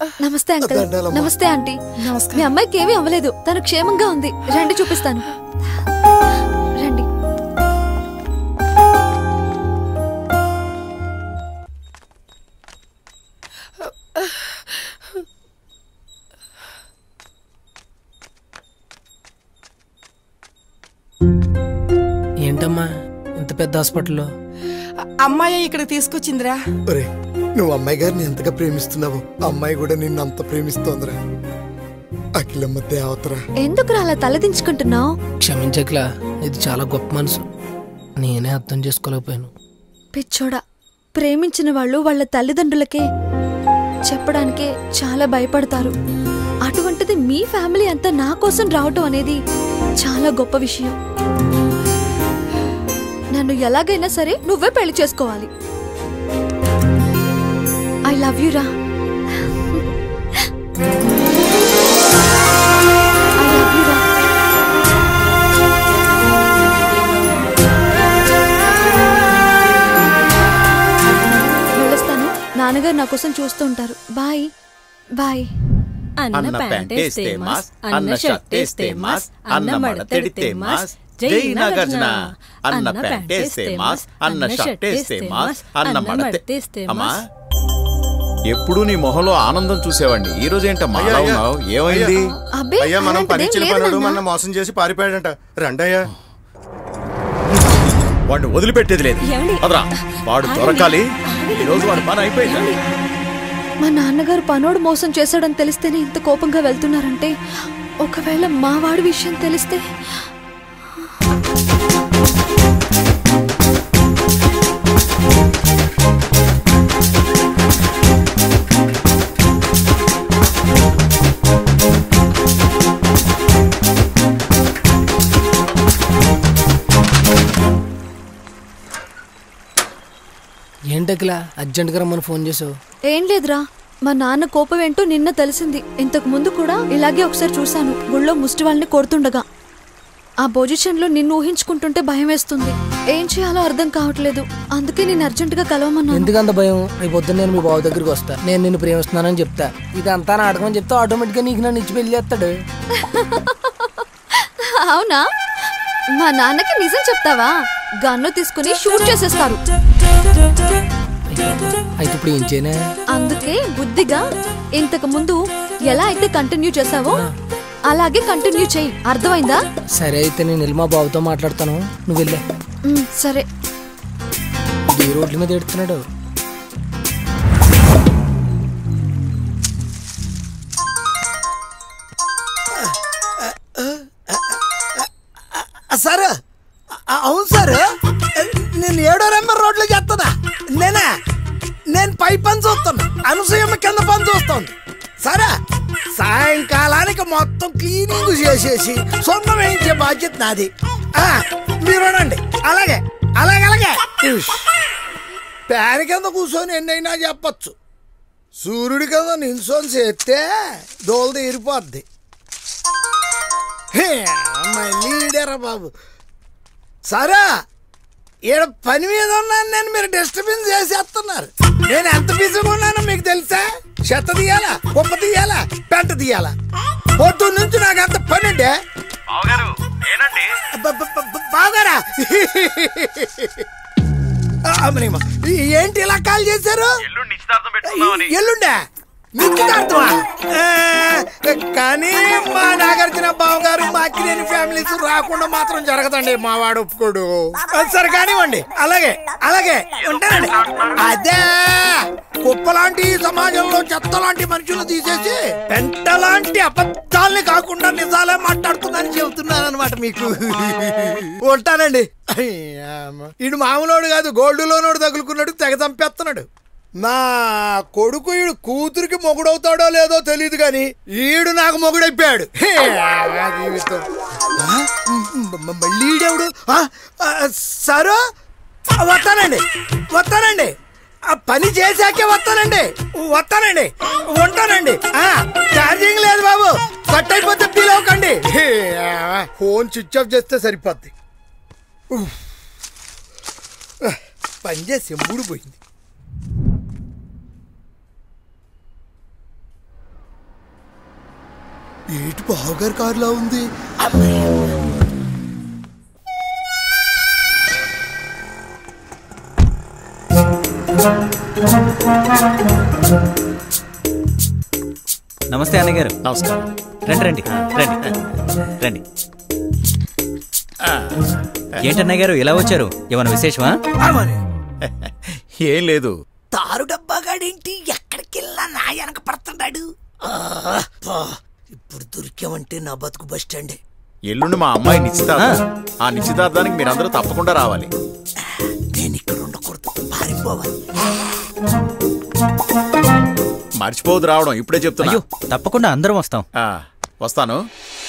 నమస్తే అంకుల్ దండాలమ్మా. నమస్తే ఆంటీ మీ అమ్మాయికి ఏమీ అవ్వలేదు తను క్షేమంగా ఉంది రండి చూపిస్తాను రండి ఏంటమ్మా ఇంత పెద్ద హాస్పిటల్లో అమ్మాయి ఇక్కడ తీసుకొచ్చిందిరా ఒరే నువ్వు అమ్మాయి గారిని ఎంతగా ప్రేమిస్తున్నావు అమ్మాయి కూడా నిన్ను అంత ప్రేమిస్తోందిరా అఖిలమ్మ దేవతరా ఎందుకు అలా తలదించుకుంటున్నావు క్షమించకలా ఇది చాలా గొప్ప మనసు నేనే అర్థం చేసుకోలేకపోయాను పిచ్చోడా ప్రేమించిన వాళ్ళు వాళ్ళ తల్లిదండ్రులకే చెప్పడానికే చాలా భయపడతారు అటువంటిది మీ ఫ్యామిలీ అంతా నా కోసం రావటం అనేది చాలా గొప్ప విషయం నన్ను ఎలాగైనా సరే నువ్వే పెళ్లి చేసుకోవాలి ఐ లవ్ యు రా I love you రా. వెళ్ళొస్తాను నాన్నగారు నా కోసం చూస్తూ ఉంటారు బాయ్ బాయ్ అన్న ప్యాంటేస్తే మాస్ అన్న షర్టేస్తే మాస్ అన్న మడతెడితే మాస్ జై నాగార్జున అన్న ప్యాంటేస్తే మాస్ అన్న షర్టేస్తే మాస్ అన్న మడతె అమ్మా ఎప్పుడు నీ మొహంలో ఆనందం చూసేవాడిని ఈ రోజు ఏంటమ్మా అలా అయ్యా, ఉన్నావు ఏమైంది అబ్బే అయ్యా మనం అలాంటిదేం పరీక్షల లేదు పనుడు నాన్న. మన మోసం చేసి పారిపోయాడంట రండయ్యా వాడిని వదిలిపెట్టేది లేదు అదరా వాడు దొరకాలి ఈ రోజు వాడు పని అయిపోయింది మా నాన్నగారు పనోడు మోసం చేశాడని తెలిస్తేనే ఇంత కోపంగా వెళ్తున్నారంటే ఒకవేళ మా వాడి విషయం తెలిస్తే ఏంటకిలా అర్జెంట్గా రమ్మని ఫోన్ చేసావు ఏం లేదురా మా నాన్న కోపం ఏంటో నిన్న తెలిసింది ఇంతకు ముందు కూడా ఇలాగే ఒకసారి చూశాను గుళ్ళో ముష్టి వాళ్ళని కొడుతుండగా ఆ పొజిషన్లో నిన్ను ఊహించుకుంటుంటే భయం వేస్తుంది ఏం చేయాలో అర్థం కావట్లేదు అందుకే నేను అర్జెంటుగా కలవమన్నాను ఎందుకంత భయం రేపు పొద్దున్న నేను మీ బావ దగ్గరికి వస్తా నేను నిన్ను ప్రేమిస్తున్నానని చెప్తా ఇదంతా నాటకం అని చెప్తే ఆటోమేటిక్గా నీకు నన్ను ఇచ్చి పెళ్లి చేస్తాడు అవునా మా నాన్నకి నిజం చెప్తావా గన్ను తీసుకుని షూట్ చేసేస్తారు అయితే ఇప్పుడు ఏం చేయనా అందుకే బుద్ధిగా ఇంతకు ముందు ఎలా అయితే కంటిన్యూ చేసావో అలాగే కంటిన్యూ చెయ్యి అర్థమైందా సరే అయితే నేను వెళ్ళి మా బావతో మాట్లాడతాను నువ్వు వెళ్ళే ఉమ్, సరే ఈ రోడ్ల మీద ఎడుతున్నాడు సార్ అవును సార్ నేను ఏడో నెంబర్ రోడ్లో చేస్తున్నా నేనే నేను పై పని చూస్తున్నా అనసూయమ్మ కింద పని చూస్తుంది సరే సాయంకాలానికి మొత్తం క్లీనింగ్ చేసేసి సొంతం వేయించే బాధ్యత నాది ఆ, మీరు రండి అలాగే అలాగే అలాగే ఉష్. పేర కింద కూర్చొని ఎన్నైనా చెప్పచ్చు సూర్యుడి కింద నిల్చొని చేస్తే దోలు తీరిపోద్ది హే, మళ్ళీ ఈడేరా బాబు సరే ఈడ పని మీద ఉన్నాను నేను మీరు డిస్టర్బెన్స్ చేసేస్తున్నారు నేను ఎంత బిజీగా ఉన్నానో మీకు తెలుసా చెత్త తీయాలా కుప్ప తీయాలా పెంట తీయాలా పొద్దు నుంచి నాకు అంత పని అంటే బ- బ- బ- బాగారా ఆ, అమ్మనిమ్మ. ఏంటి ఇలా కాల్ చేశారు ఎల్లుండే నిశ్చితార్థమా ఆ, కానీ మా నాగార్జున బావ గారు మా అక్కినేని ఫ్యామిలీస్ రాకుండా మాత్రం జరగదండి మా వాడు ఒప్పుకోడు ఆ, సరే కానివ్వండి అలాగే అలాగే ఉంటానండి అదే కుప్ప లాంటి సమాజంలో చెత్త లాంటి మనుషులు తీసేసి పెంట లాంటి అబద్ధాల్ని కాకుండా నిజాలే మాట్లాడుతుందని చెబుతున్నాను అనమాట మీకు ఉంటానండి అయ్యమ్మ. ఈడు మామూలోడు కాదు గోల్డ్ లోనోడు తగులుకున్నాడు తెగ చంపేస్తున్నాడు నా కొడుకు ఈడు కూతురికి మొగుడవుతాడో లేదో తెలియదు కానీ ఈడు నాకు మొగుడైపోయాడు హే, ఆ జీవితం ఆ? మ- మ- మళ్ళీ ఈడెవడు ఆ, ఆ, సరు ఆ, వస్తానండి వస్తానండి ఆ పని చేశాకే వస్తానండి వస్తానండి ఉంటానండి ఆ, ఛార్జింగ్ లేదు బాబు కట్ అయిపోతే ఫీల్ అవ్వకండి హే, ఆ, ఫోన్ స్విచ్ ఆఫ్ చేస్తే సరిపోద్ది ఉఫ్. ఆ, పని చేసి మూడు పోయింది ఏటి బావగారి కారులా ఉంది నమస్తే అన్నయ్య గారు నమస్కారం రండి రండి రండి రండి ఏంటన్నయ్య గారు ఇలా వచ్చారు ఏమైనా విశేషమా ఏం లేదు తారు డబ్బాగాడేంటి ఎక్కడికి వెళ్ళా నా వెనక పడుతున్నాడు ఆ, పా, ఇప్పుడు దొరికామంటే నా బతుకు బస్ స్టాండే ఎల్లుండి మా అమ్మాయి నిశ్చితార్థం ఆ నిశ్చితార్థానికి మీరందరూ తప్పకుండా రావాలి నేను ఇక్కడ ఉండకూడదు పారిపోవాలి మర్చిపోవద్దు రావడం ఇప్పుడే చెప్తున్నా అయ్యో తప్పకుండా అందరం వస్తాం ఆ, వస్తాను